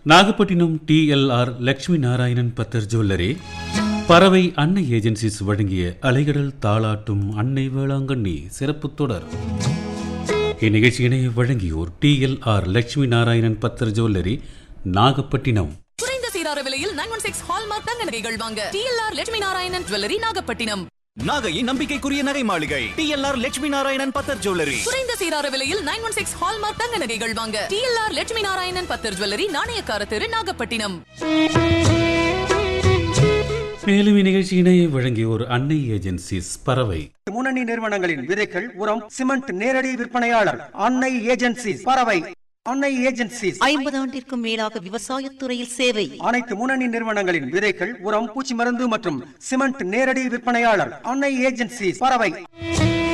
Nagapattinam DLR Lakshmi Narayanan பத்தர் jewellery பறவை அன்னை ஏஜென்சிஸ் வழங்கிய அலைகடல் தாளாட்டும் அன்னை வேளாங்கண்ணி சிறப்பு தொடர் இந்நிகழ்ச்சியினை வழங்கியோர் டிஎல்ஆர் லட்சுமி நாராயணன் பத்தர் ஜுவல்லரி நாகப்பட்டினம் குறைந்த சீரார விலையில் நைன் ஒன் சிக்ஸ் ஹால்மார்க் தங்க நகைகள் வாங்க டிஎல்ஆர் லட்சுமி நாராயணன் ஜுவல்லரி நாகப்பட்டினம் நாகையின் நம்பிக்கைக்குரிய நகை மாளிகை டிஎல்ஆர் லட்சுமி நாராயணன் பத்தர் ஜுவல்லரி குறைந்த சீரார விலையில் நைன் ஒன் சிக்ஸ் ஹால்மார்க் தங்க நகைகள் வாங்க டிஎல்ஆர் லட்சுமி நாராயணன் பத்தர் ஜுவல்லரி நாணயக்கார தெரு நாகப்பட்டினம் மேலும் இந்நிகழ்ச்சியினை வழங்கியோர் அன்னை ஏஜென்சிஸ் பறவை முன்னணி நிறுவனங்களின் விதைகள் உரம் சிமெண்ட் நேரடி விற்பனையாளர் அன்னை ஏஜென்சி பறவை அன்னை ஏஜென்சி ஐம்பது ஆண்டிற்கும் மேலாக விவசாயத் துறையில் சேவை அனைத்து முன்னணி நிறுவனங்களின் விதைகள் உரம் பூச்சி மருந்து மற்றும் சிமெண்ட் நேரடி விற்பனையாளர் அன்னை ஏஜென்சி பறவை